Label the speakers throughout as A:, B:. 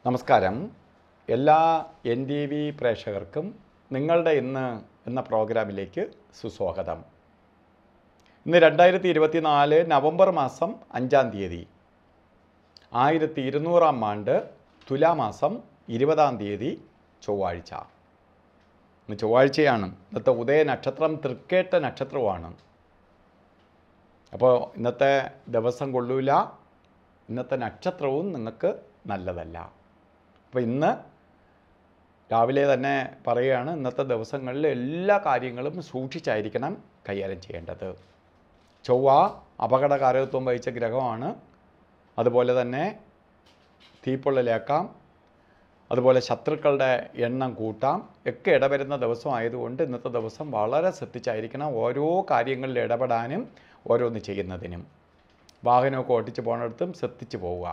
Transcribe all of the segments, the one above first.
A: നമസ്കാരം എല്ലാ N T V പ്രേക്ഷകർക്കും നിങ്ങളുടെ ഇന്ന് എന്ന പ്രോഗ്രാമിലേക്ക് സുസ്വാഗതം ഇന്ന് രണ്ടായിരത്തി ഇരുപത്തിനാല് നവംബർ മാസം അഞ്ചാം തീയതി ആയിരത്തി ഇരുന്നൂറാം ആണ്ട് തുലാമാസം ഇരുപതാം തീയതി ചൊവ്വാഴ്ച ഇന്ന് ചൊവ്വാഴ്ചയാണ് ഇന്നത്തെ ഉദയ നക്ഷത്രം തൃക്കേട്ട നക്ഷത്രമാണ് അപ്പോൾ ഇന്നത്തെ ദിവസം കൊള്ളൂല ഇന്നത്തെ നക്ഷത്രവും നിങ്ങൾക്ക് നല്ലതല്ല അപ്പോൾ ഇന്ന് രാവിലെ തന്നെ പറയുകയാണ് ഇന്നത്തെ ദിവസങ്ങളിൽ എല്ലാ കാര്യങ്ങളും സൂക്ഷിച്ചായിരിക്കണം കൈകാര്യം ചെയ്യേണ്ടത് ചൊവ്വ അപകടകാരകത്വം വഹിച്ച ഗ്രഹമാണ് അതുപോലെ തന്നെ തീപ്പൊള്ളലേക്കാം അതുപോലെ ശത്രുക്കളുടെ എണ്ണം കൂട്ടാം ഒക്കെ ഇടവരുന്ന ദിവസമായതുകൊണ്ട് ഇന്നത്തെ ദിവസം വളരെ ശ്രദ്ധിച്ചായിരിക്കണം ഓരോ കാര്യങ്ങളിൽ ഇടപെടാനും ഓരോന്ന് ചെയ്യുന്നതിനും വാഹനമൊക്കെ ഓട്ടിച്ച് പോകുന്നിടത്തും ശ്രദ്ധിച്ച് പോവുക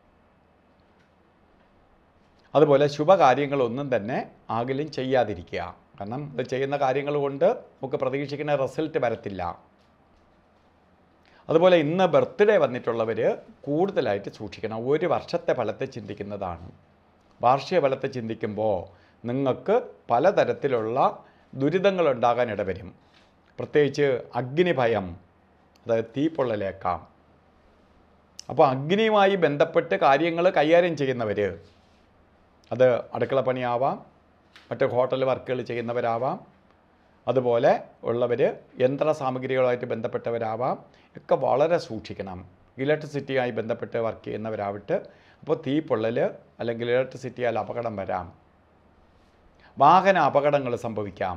A: അതുപോലെ ശുഭകാര്യങ്ങളൊന്നും തന്നെ ആകിലും ചെയ്യാതിരിക്കുക കാരണം ഇത് ചെയ്യുന്ന കാര്യങ്ങൾ കൊണ്ട് നമുക്ക് പ്രതീക്ഷിക്കുന്ന റിസൾട്ട് വരത്തില്ല അതുപോലെ ഇന്ന് ബർത്ത്ഡേ വന്നിട്ടുള്ളവർ കൂടുതലായിട്ട് സൂക്ഷിക്കണം ഒരു വർഷത്തെ ഫലത്തെ ചിന്തിക്കുന്നതാണ് വാർഷിക ഫലത്തെ ചിന്തിക്കുമ്പോൾ നിങ്ങൾക്ക് പലതരത്തിലുള്ള ദുരിതങ്ങൾ ഉണ്ടാകാൻ ഇടവരും പ്രത്യേകിച്ച് അഗ്നിഭയം അതായത് തീപ്പൊള്ളലേക്കാം അപ്പോൾ അഗ്നിയുമായി ബന്ധപ്പെട്ട് കാര്യങ്ങൾ കൈകാര്യം ചെയ്യുന്നവർ അത് അടുക്കളപ്പണിയാവാം മറ്റ് ഹോട്ടൽ വർക്കുകൾ ചെയ്യുന്നവരാവാം അതുപോലെ ഉള്ളവർ യന്ത്ര സാമഗ്രികളുമായിട്ട് ബന്ധപ്പെട്ടവരാവാം ഒക്കെ വളരെ സൂക്ഷിക്കണം ഇലക്ട്രിസിറ്റിയുമായി ബന്ധപ്പെട്ട് വർക്ക് ചെയ്യുന്നവരാവട്ടെ അപ്പോൾ തീ പൊള്ളൽ അല്ലെങ്കിൽ ഇലക്ട്രിസിറ്റിയാൽ അപകടം വരാം വാഹന അപകടങ്ങൾ സംഭവിക്കാം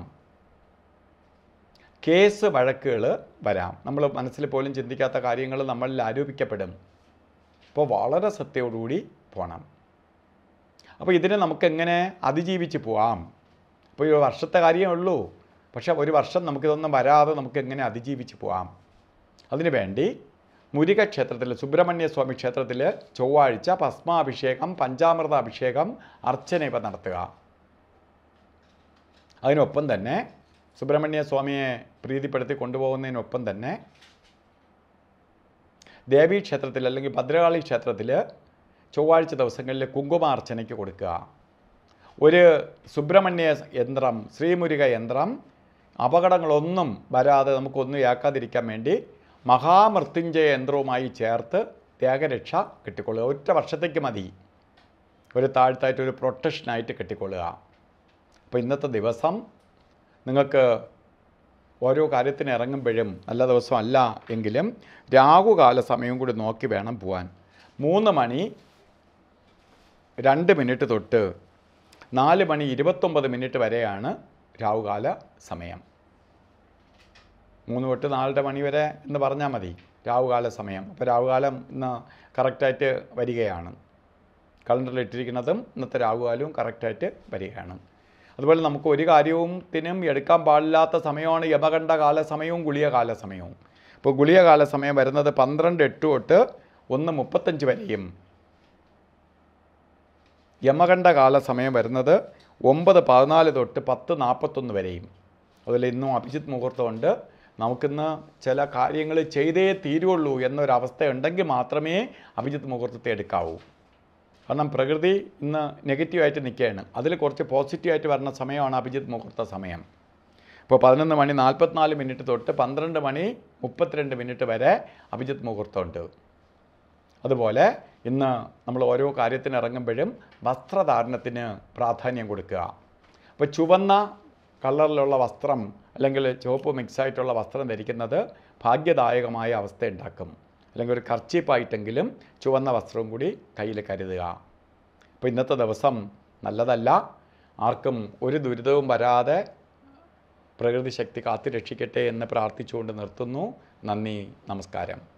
A: കേസ് വഴക്കുകൾ വരാം നമ്മൾ മനസ്സിൽ പോലും ചിന്തിക്കാത്ത കാര്യങ്ങൾ നമ്മളിൽ ആരോപിക്കപ്പെടും അപ്പോൾ വളരെ ശ്രദ്ധയോടുകൂടി പോകണം അപ്പോൾ ഇതിനെ നമുക്കെങ്ങനെ അതിജീവിച്ച് പോവാം അപ്പോൾ ഈ വർഷത്തെ കാര്യമേ ഉള്ളൂ പക്ഷേ ഒരു വർഷം നമുക്കിതൊന്നും വരാതെ നമുക്ക് എങ്ങനെ അതിജീവിച്ച് പോവാം അതിനു വേണ്ടി മുരുക ക്ഷേത്രത്തിൽ സുബ്രഹ്മണ്യ സ്വാമി ക്ഷേത്രത്തിൽ ചൊവ്വാഴ്ച ഭസ്മാഭിഷേകം പഞ്ചാമൃത അഭിഷേകം അർച്ചന ഇവ നടത്തുക അതിനൊപ്പം തന്നെ സുബ്രഹ്മണ്യ സ്വാമിയെ പ്രീതിപ്പെടുത്തി കൊണ്ടുപോകുന്നതിനൊപ്പം തന്നെ ദേവീ ക്ഷേത്രത്തിൽ അല്ലെങ്കിൽ ഭദ്രകാളി ക്ഷേത്രത്തിൽ ചൊവ്വാഴ്ച ദിവസങ്ങളിൽ കുങ്കുമാർച്ചനയ്ക്ക് കൊടുക്കുക ഒരു സുബ്രഹ്മണ്യ യന്ത്രം ശ്രീമുരുക യന്ത്രം അപകടങ്ങളൊന്നും വരാതെ നമുക്കൊന്നും ഏക്കാതിരിക്കാൻ വേണ്ടി മഹാമൃത്യുഞ്ജയ യന്ത്രവുമായി ചേർത്ത് ദേഹരക്ഷ കെട്ടിക്കൊള്ളുക ഒറ്റ വർഷത്തേക്ക് മതി ഒരു താഴ്ത്തായിട്ട് ഒരു പ്രൊട്ടക്ഷനായിട്ട് കെട്ടിക്കൊള്ളുക അപ്പോൾ ഇന്നത്തെ ദിവസം നിങ്ങൾക്ക് ഓരോ കാര്യത്തിന് ഇറങ്ങുമ്പോഴും നല്ല ദിവസമല്ല എങ്കിലും രാഹുകാല സമയം കൂടി നോക്കി വേണം പോവാൻ മൂന്ന് മണി രണ്ട് മിനിറ്റ് തൊട്ട് നാല് മണി ഇരുപത്തൊമ്പത് മിനിറ്റ് വരെയാണ് രാഹുകാല സമയം മൂന്ന് തൊട്ട് നാലര മണി വരെ എന്ന് പറഞ്ഞാൽ മതി രാഹുകാല സമയം അപ്പോൾ രാഹുകാലം ഇന്ന് കറക്റ്റായിട്ട് വരികയാണ് കലണ്ടറിൽ ഇട്ടിരിക്കുന്നതും ഇന്നത്തെ രാഹുകാലവും കറക്റ്റായിട്ട് വരികയാണ് അതുപോലെ നമുക്ക് ഒരു കാര്യത്തിനും എടുക്കാൻ പാടില്ലാത്ത സമയമാണ് യമകണ്ഠ കാല സമയവും ഗുളിക കാല സമയവും ഇപ്പോൾ ഗുളിക കാല സമയം വരുന്നത് പന്ത്രണ്ട് എട്ട് തൊട്ട് ഒന്ന് മുപ്പത്തഞ്ച് വരെയും യമകണ്ഠ കാല സമയം വരുന്നത് ഒമ്പത് പതിനാല് തൊട്ട് പത്ത് നാൽപ്പത്തൊന്ന് വരെയും അതുപോലെ ഇന്നും അഭിജിത്ത് മുഹൂർത്തമുണ്ട് നമുക്കിന്ന് ചില കാര്യങ്ങൾ ചെയ്തേ തീരുള്ളൂ എന്നൊരവസ്ഥ ഉണ്ടെങ്കിൽ മാത്രമേ അഭിജിത്ത് മുഹൂർത്തത്തെ എടുക്കാവൂ കാരണം പ്രകൃതി ഇന്ന് നെഗറ്റീവായിട്ട് നിൽക്കുകയാണ് അതിൽ കുറച്ച് പോസിറ്റീവായിട്ട് വരുന്ന സമയമാണ് അഭിജിത്ത് മുഹൂർത്ത സമയം ഇപ്പോൾ പതിനൊന്ന് മണി നാൽപ്പത്തിനാല് മിനിറ്റ് തൊട്ട് പന്ത്രണ്ട് മണി മുപ്പത്തിരണ്ട് മിനിറ്റ് വരെ അഭിജിത്ത് മുഹൂർത്തമുണ്ട് അതുപോലെ ഇന്ന് നമ്മൾ ഓരോ കാര്യത്തിന് ഇറങ്ങുമ്പോഴും വസ്ത്രധാരണത്തിന് പ്രാധാന്യം കൊടുക്കുക അപ്പോൾ ചുവന്ന കളറിലുള്ള വസ്ത്രം അല്ലെങ്കിൽ ചുവപ്പ് മിക്സായിട്ടുള്ള വസ്ത്രം ധരിക്കുന്നത് ഭാഗ്യദായകമായ അവസ്ഥ ഉണ്ടാക്കും അല്ലെങ്കിൽ ഒരു കർച്ചീപ്പായിട്ടെങ്കിലും ചുവന്ന വസ്ത്രവും കൂടി കയ്യിൽ കരുതുക അപ്പോൾ ഇന്നത്തെ ദിവസം നല്ലതല്ല ആർക്കും ഒരു ദുരിതവും വരാതെ പ്രകൃതി ശക്തി കാത്തു രക്ഷിക്കട്ടെ എന്ന് പ്രാർത്ഥിച്ചുകൊണ്ട് നിർത്തുന്നു നന്ദി നമസ്കാരം